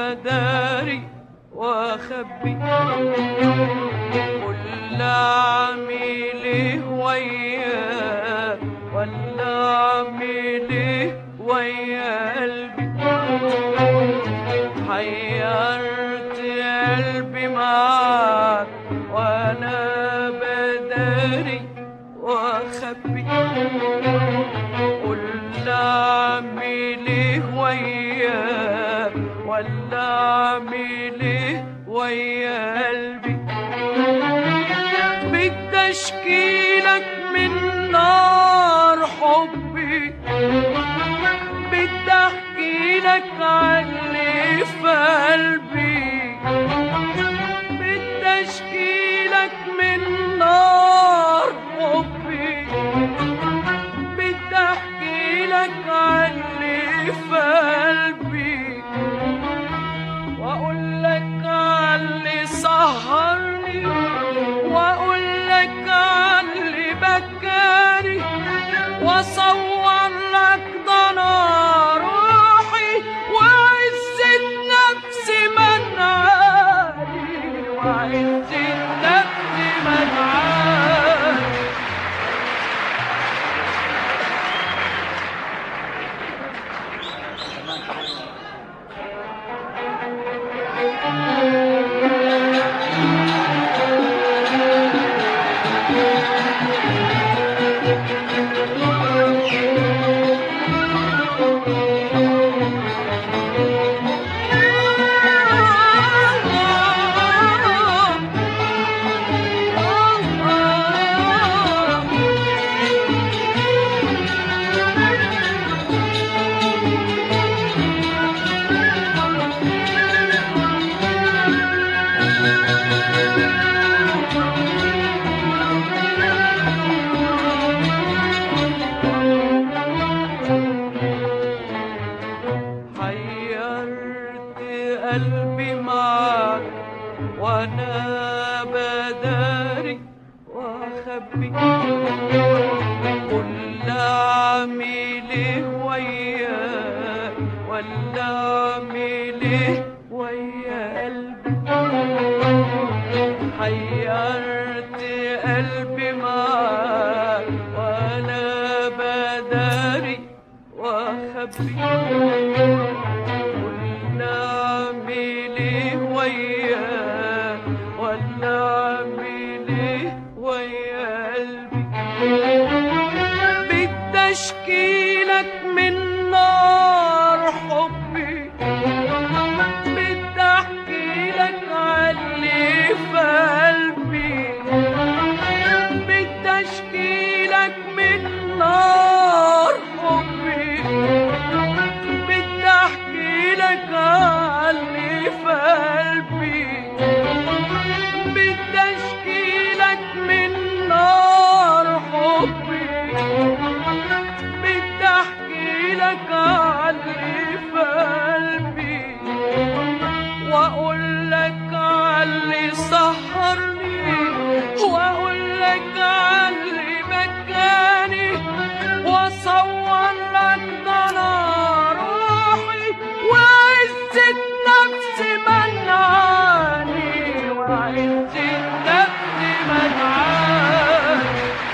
بداري واخبي قل اعمل وياه ولا اعمل ويا قلبي حيرت قلبي معاك وانا بداري واخبي قل اعمل وياه ولا اعمل ويا قلبي بتشكيلك من نار حبي بدي احكي لك عن اللي في قلبي بدي اشكي لك من نار حبي بدي احكي لك عن اللي في قلبي واقول لك عن اللي سهرني واقول لك عن اللي بكاني واصور لك ضنا روحي وعزة نفسي منعاني وعزة نفسي منعاني حيرت قلبي معاك وانا بداري واخبي قل اعمل وياك ولا اعمل ويا قلبي حيرت قلبي معاك وانا بداري واخبي قل اعمل وياه ولا اعمل ويا قلبي بدي اشكي لك من نار حبي بدي احكي لك عن اللي في قلبي بدي اشكي لك من نار حبي بدي احكي لك عن اللي في قلبي بدي اشكي لك من نار حبي بدي احكي لك عن اللي في قلبي واقول لك عن اللي سهرني واقول لك عن اللي بكاني واصور لك ضنا روحي وعزة نفسي منعاني وعزة نفسي منعاني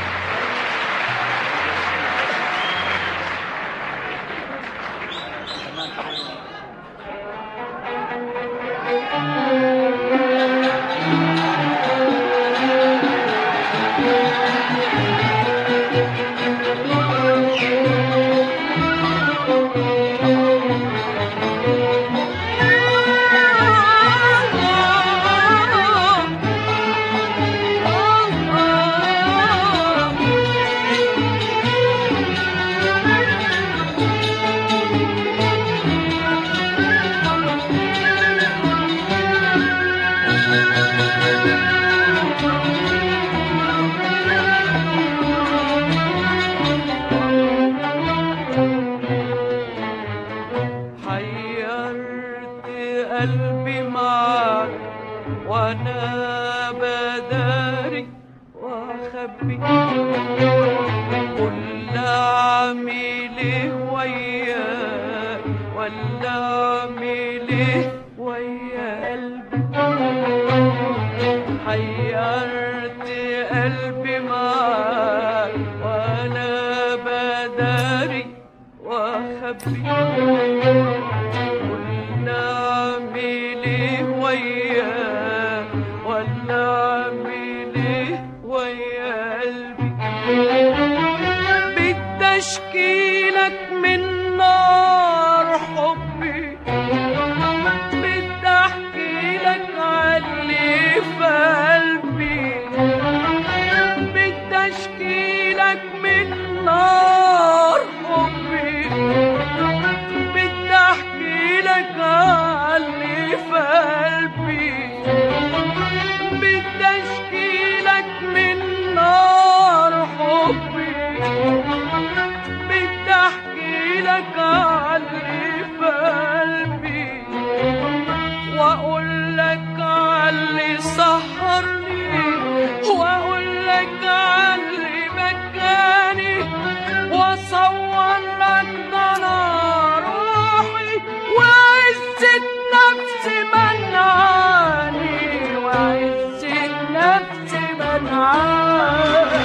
حيرت قلبي معاك وانا بداري واخبي قل اعمل وياك ولا اعمل ويا قلبي حيرت قلبي معاك وانا بداري واخبي قلنا اعمل ايه وياك ولا اعمل ايه ويا قلبي بتشكيلك من نار حبي بدي احكي لك علي في قلبي بدي اشكي لك من نار حبي بدي احكي لك علي في قلبي بدي اشكي لك من نار حبي بدي احكي لك علي في قلبي واقول لك علي سهرني واقول لك علي بكاني واصور لك ضنا روحي وعزة نفسي منعاني وعزة نفسي منعاني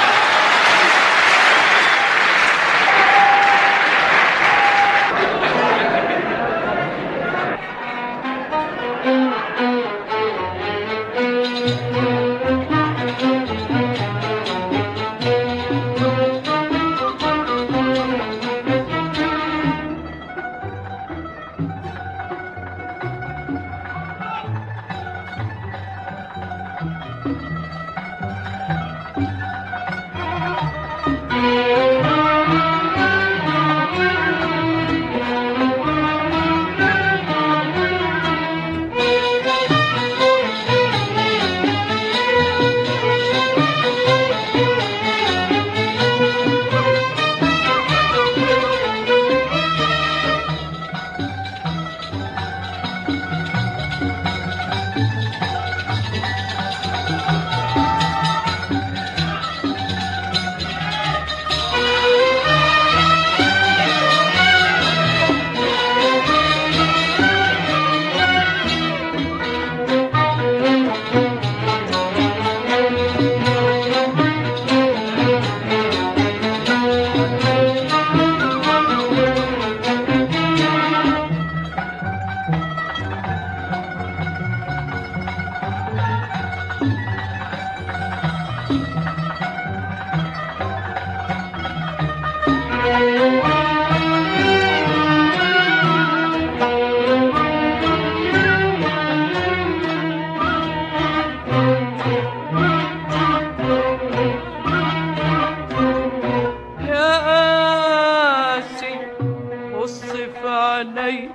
يا قاسي بص في عيني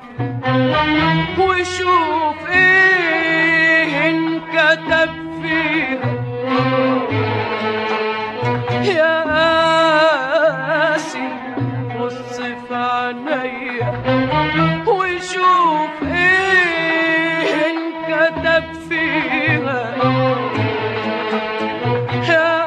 وشوف ايه انكتب فيها يا قاسي بص في عيني وشوف ايه انكتب فيها يا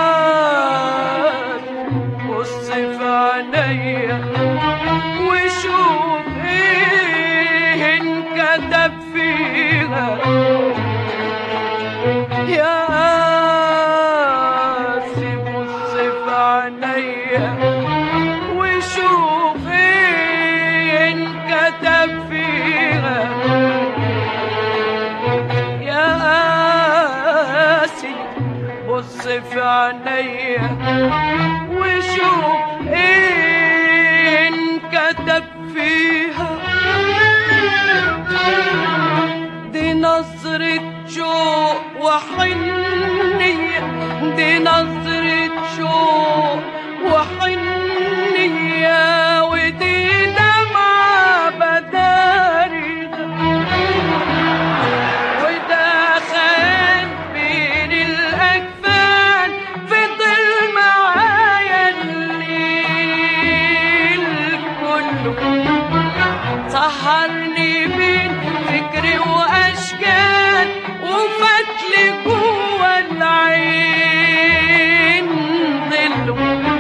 بص في عينيا وشوف ايه انكتب فيها يا قاسي بص في عينيا وشوف ايه انكتب فيها يا قاسي بص في عينيا وشوف ايه انكتب فيها دي نظرة شوق وحنية دي نظرة شوق وحنية ودي دمعة بداري وده خان بين الأجفان فضل معايا الليل كله سهرني بين فكري وأشكال وفتلي جوا العين ظله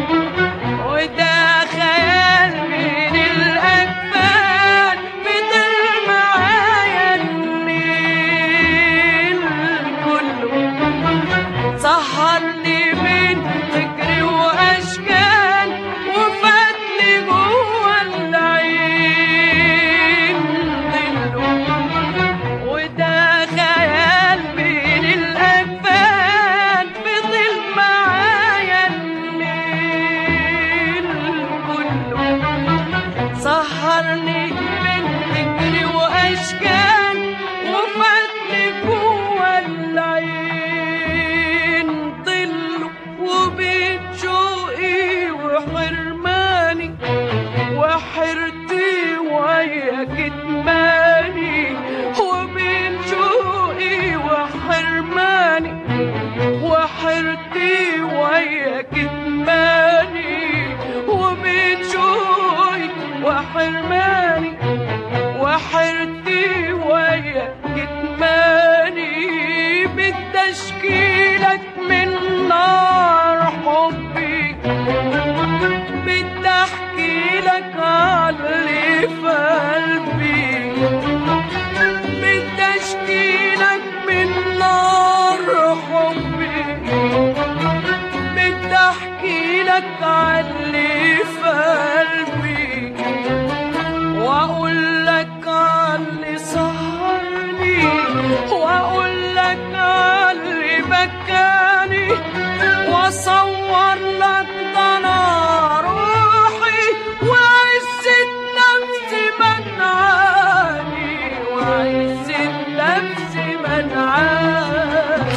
مكاني واصور لك ضنا روحي وعزة نفسي منعاني وعزة نفسي منعاني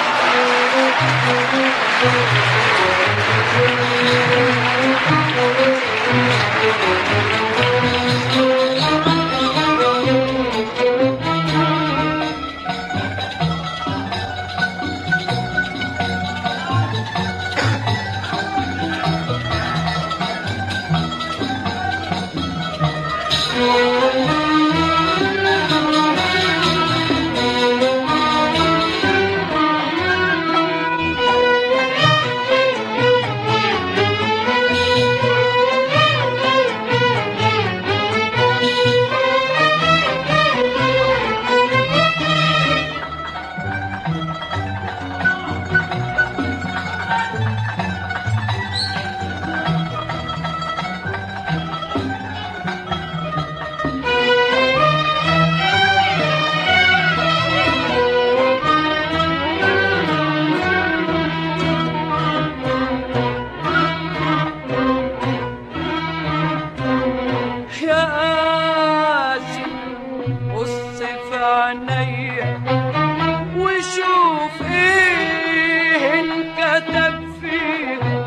يا قاسي بص في عينيا وشوف ايه انكتب فيها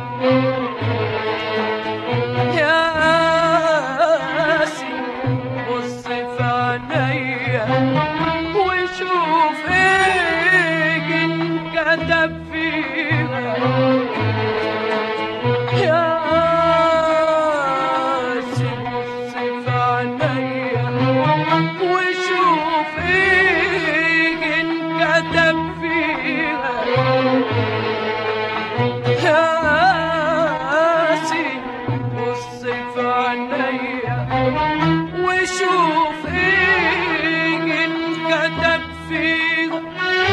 يا قاسي بص في عينيا وشوف ايه انكتب فيها يا قاسي بص في عينيا وشوف ايه انكتب فيها يا قاسي بص في عينيا وشوف ايه انكتب فيها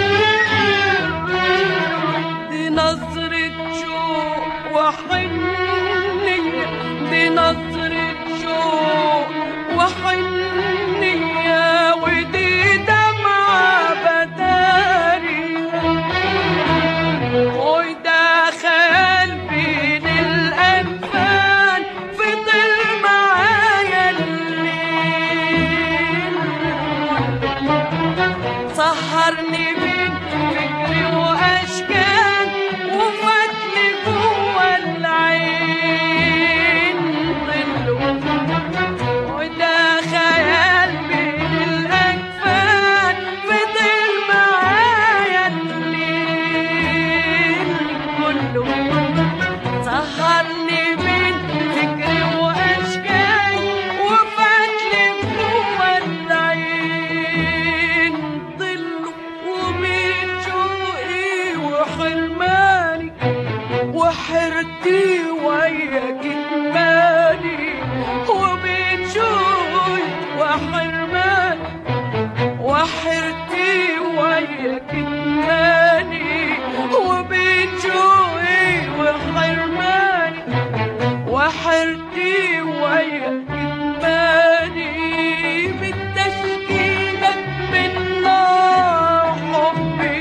دي نظرة شوق وحنية دي نظرة شوق وحنية ودي دمعة بدارية وده خيال بين الأنفال فضل معايا الليل سهرني بين فكري واشكال وفاتني جوه العين ظل وده خيال بين الاجفان فضل معايا الليل كله سهرني بين فكري واشكال وفاتلي جوه العين ظل وبين شوقي وحرماني وحرتي ويا كتماني وبين شوقي وحرماني وحرتي ويا كتماني وبين شوقي وحرماني وحرتي ويا كتماني بالتشكيلك من نار حبي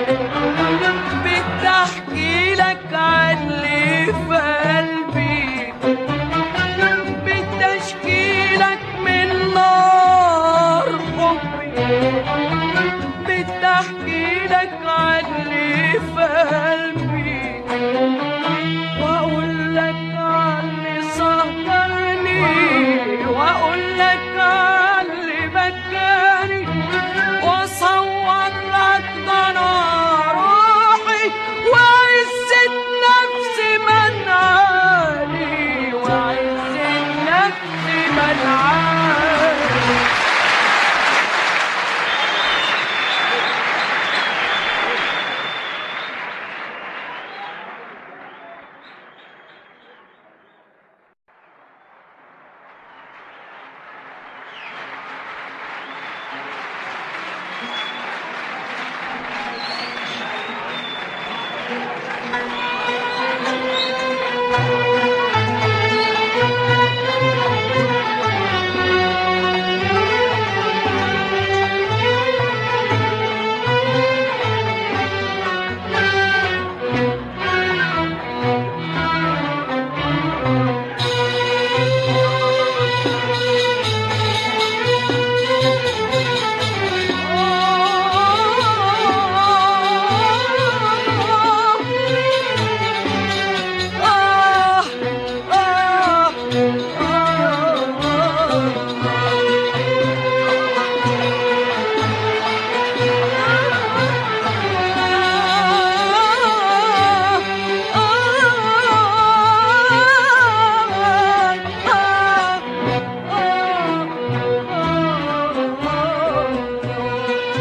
بتحكي لك عن اللي في قلبي بتشكيلك من نار حبي بتحكي لك عن اللي في قلبي واقول لك عن اللي سهرني واقول لك عن اللي بكاني واصور لك ضنا روحي وعزة نفسي منعاني وعزة نفسي منعاني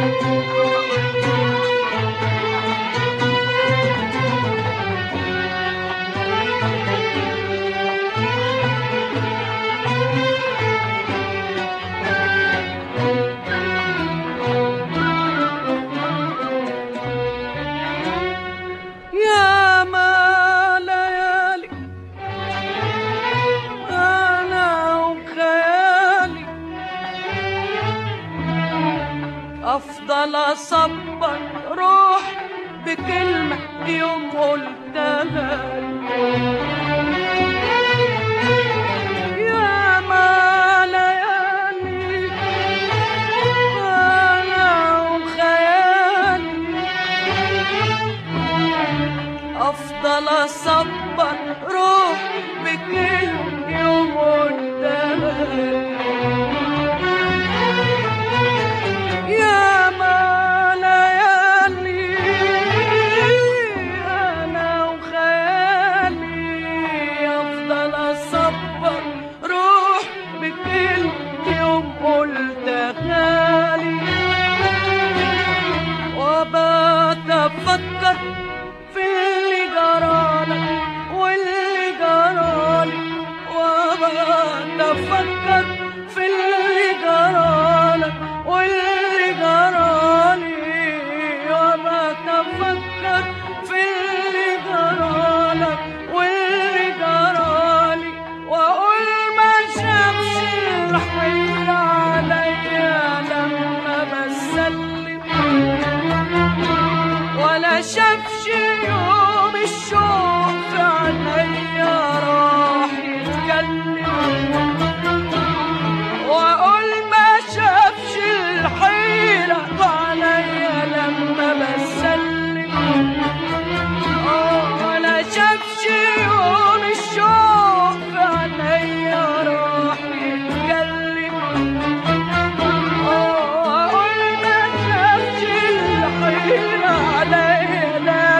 يا ما ليالي أنا وخيالي أفضل أصبر روح بكلمة يوم قلتها يا ما ليالي أنا وخيالي افضل اصبر روح بكل يوم قدامك يا ما ليالي انا وخيالي افضل اصبر روح بكل يوم قلت غالي وبات افكر في اللي جرالك واللي جرالي وبات افكر في اللي جرالك واللي جرالي وبات افكر في اللي جرالك واللي جرالي واقول ما شافش الحيل عليا لما بسلم ولا شافش يوم الشوق في عينيا راح يتكلم واقول ما شافش الحيرة عليا لما بسلم آه، ولا شافش يوم الشوق في عينيا راح يتكلم أقول ما شافش الحيرة عليا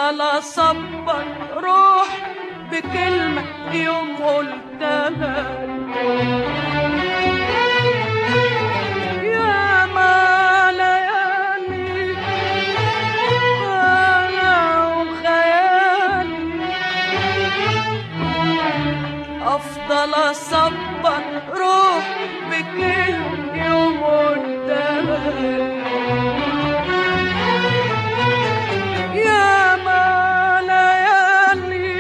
افضل اصبر روح بكلمة يوم قلتها يا ما ليالي انا وخيالي افضل اصبر روح بكلمة يوم قلتها يا ما ليالي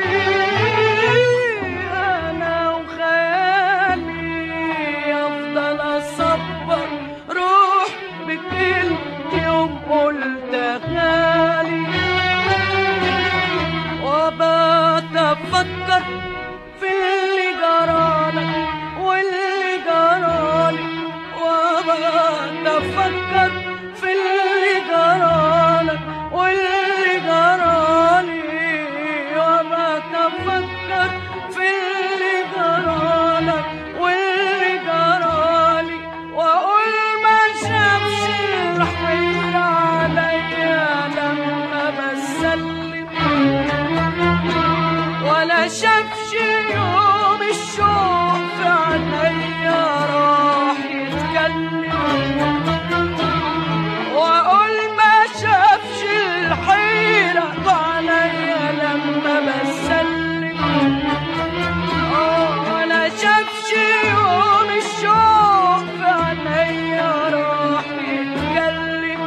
انا وخيالي افضل اصبر روح بكل يوم قلت غالي وبات افكر في اللي جرالك واللي جرالي وبات افكر في اللي جرالك واللي جرالي وبات افكر في اللي جرالك واللي جرالي واقول ما شافش الحيل عليا لما بسلم ولا شافش يوم الشوق في عينيا راح يتكلم واقول ما شافش الحيرة عليا لما بسلم آه، ولا شافش يوم الشوق في عينيا راح يتكلم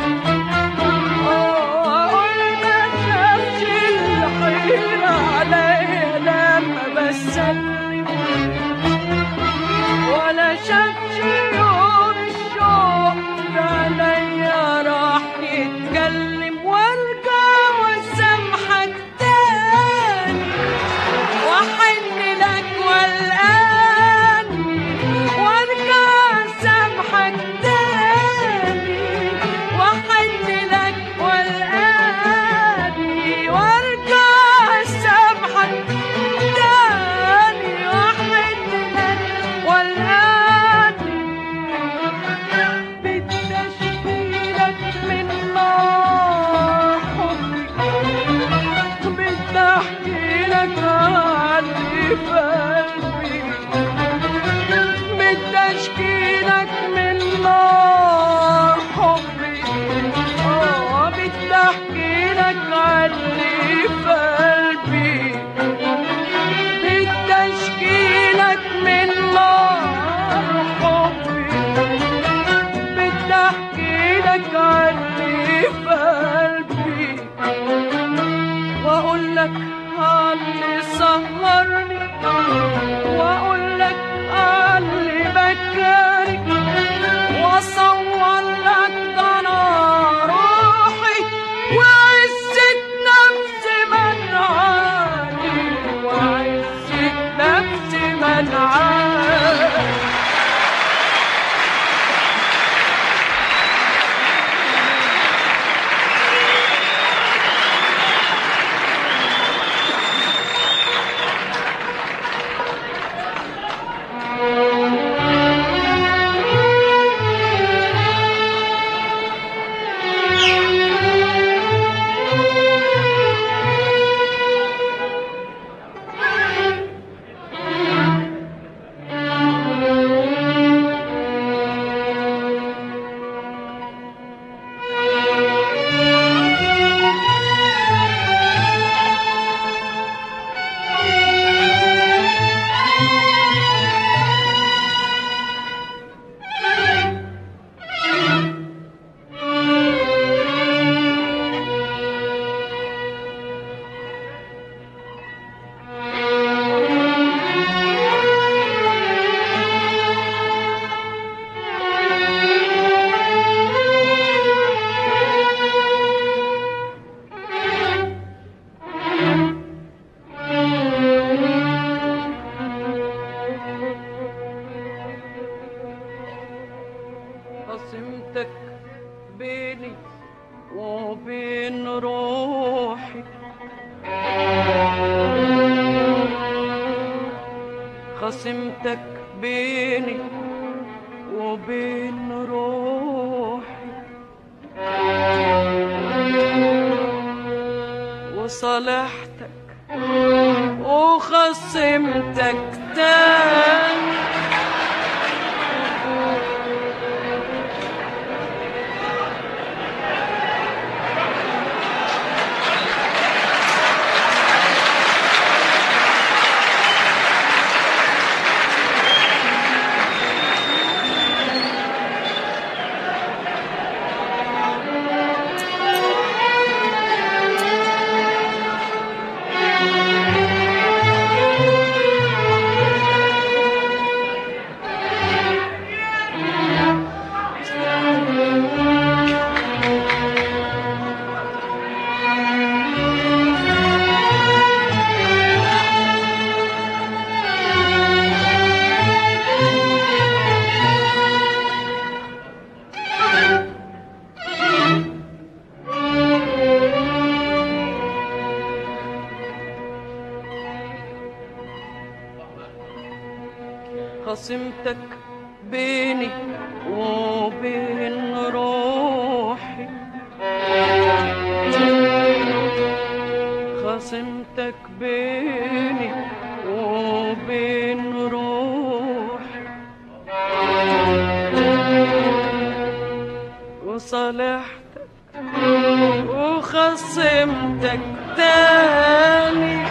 واقول ما شافش الحيرة عليا لما بسلم ولا شافش يوم الشوق عليا راح يتكلم وارجع واسامحك تاني واحن لك والان وارجع اسامحك تاني واحن لك والان وارجع اسامحك تاني واحن لك والان بتشكيلك من نار حبي بتحكي لك عن اللي في قلبي بتشكيلك من نار حبي اه بتحكي لك عن اللي في قلبي بتشكيلك من نار حبي بتحكي لك عن اللي في قلبي واقول لك عن اللي سهرني واقول لك عن اللي بكاني واصور لك ده انا روحي وعزة نفسي منعاني وعزة نفسي منعاني قسمتك بيني وبين روحي خصمتك بيني وبين روحي وصالحتك وخصمتك تاني خصمتك بيني وبين روحي خصمتك بيني وبين روحي وصالحتك وخصمتك تاني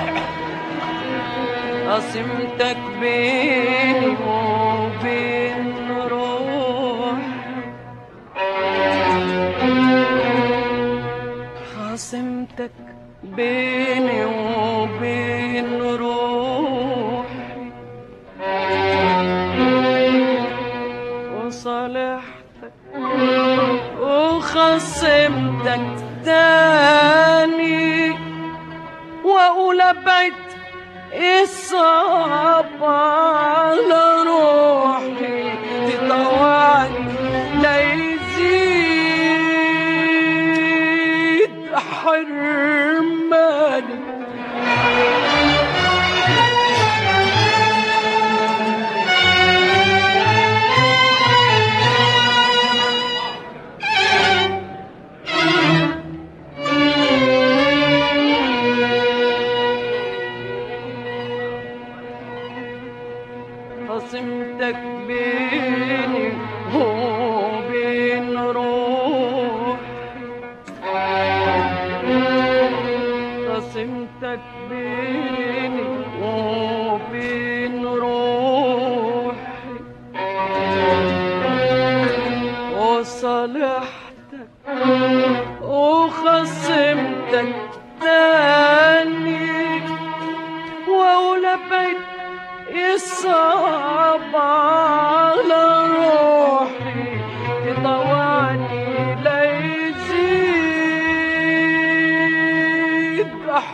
قسمتك بيني وبين روحي خاصمتك بيني وبين روحي وصالحتك وخصمتك تاني واقول ابعد الصعب على روحي تطوعني لا يزيد حرماني خصمتك بيني وبين روحي خصمتك بيني وبين روحي وصالحتك وخصمتك تاني واقول ابعد الصعب على روحي تطوعني لا يزيد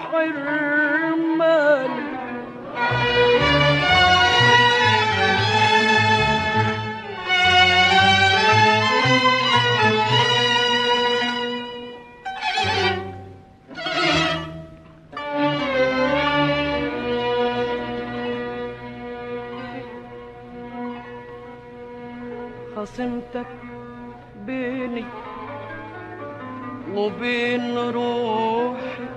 حرماني خصمتك بيني وبين روحي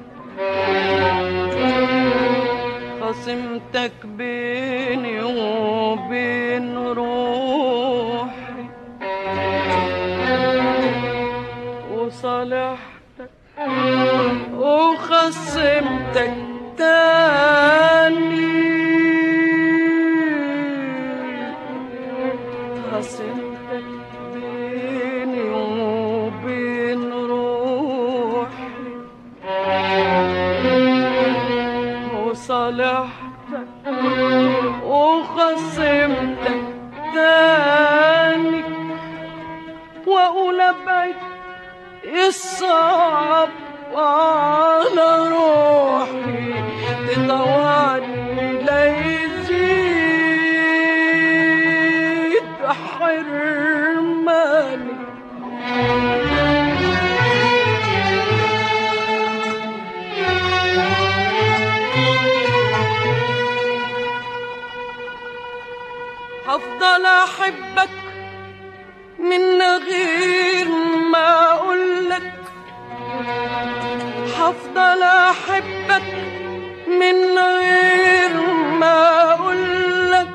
خصمتك بيني وبين روحي وصالحتك وخصمتك تاني خصمتك بيني وبين روحي وصالحتك وخصمتك تاني واقول ابعد الصعب على روحي تطوعني لا يزيد حرماني هفضل احبك من غير ما اقولك هفضل هفضل احبك من غير ما اقولك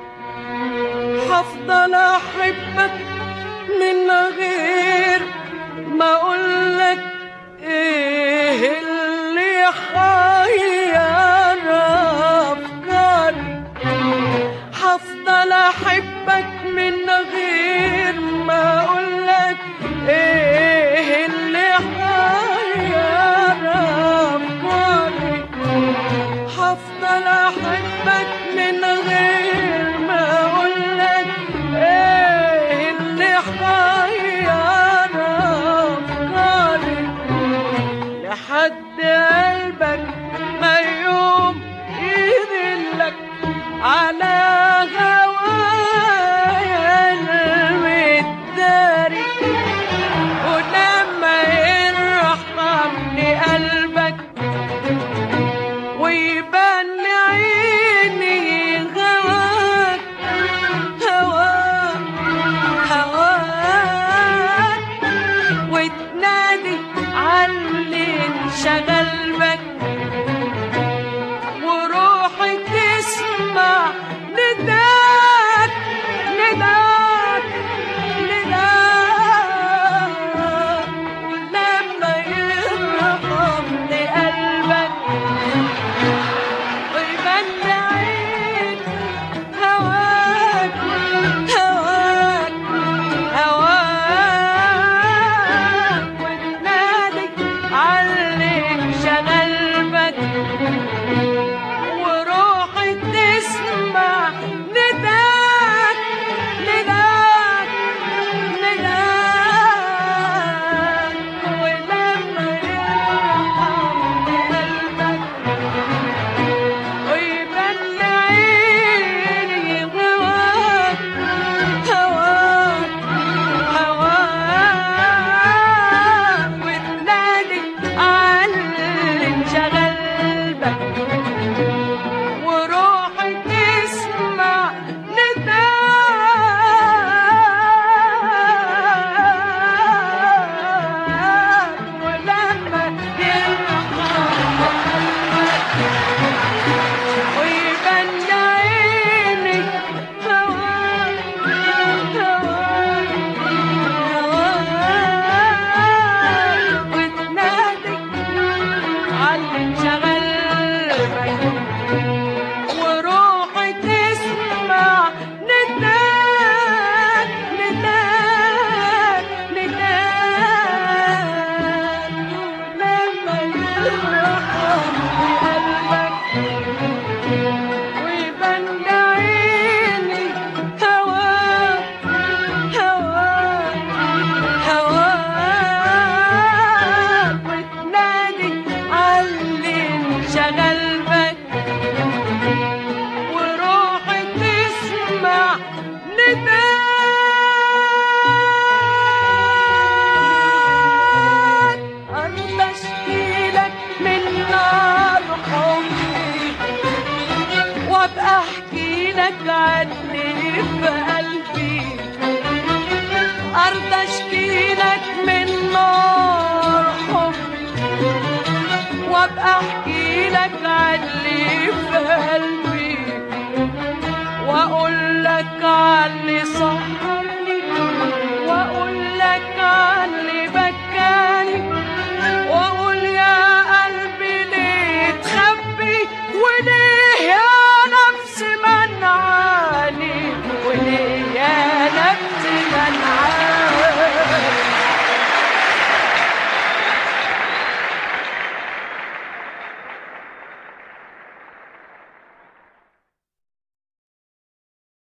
هفضل احبك من غير ما اقولك ايه اللي حير افكاري هفضل احبك من غير ما اقولك ايه اللي حير افكاري هفضل احبك من غير ما اقولك ايه اللي حير افكاري لحد قلبك ما يوم يذلك على هوايا المداري ولما يرحمني قلبك ويبان لعيني هواك هواك هواك وتنادي علي انشغل بك وروحي تسمع نداك نداك نداك ولما يرحمني قلبك ويبان عين هواك هواك هواك وتنادي عليك شغل بك وروحي تسمع نداك نداك نداك ولما يرحمني قلبك ويبان عيني هواك هواك هواك وتنادي علي انشغل بك وروحي تسمع نداك ولما يرحمك ويبان عيني هواك هواك هواك وتنادي علي انشغل بك وروحي تسمع نداك نداك نداك لما يرحم بقلبك ويبان عيني هواك هواك هواك وتنادي علي انشغل بك وروحي تسمع نداك أرضى أشكيلك من نار حبي وابقى احكي لك عني في قلبي ارضى اشكي لك من نار حبي وابقى احكي لك عني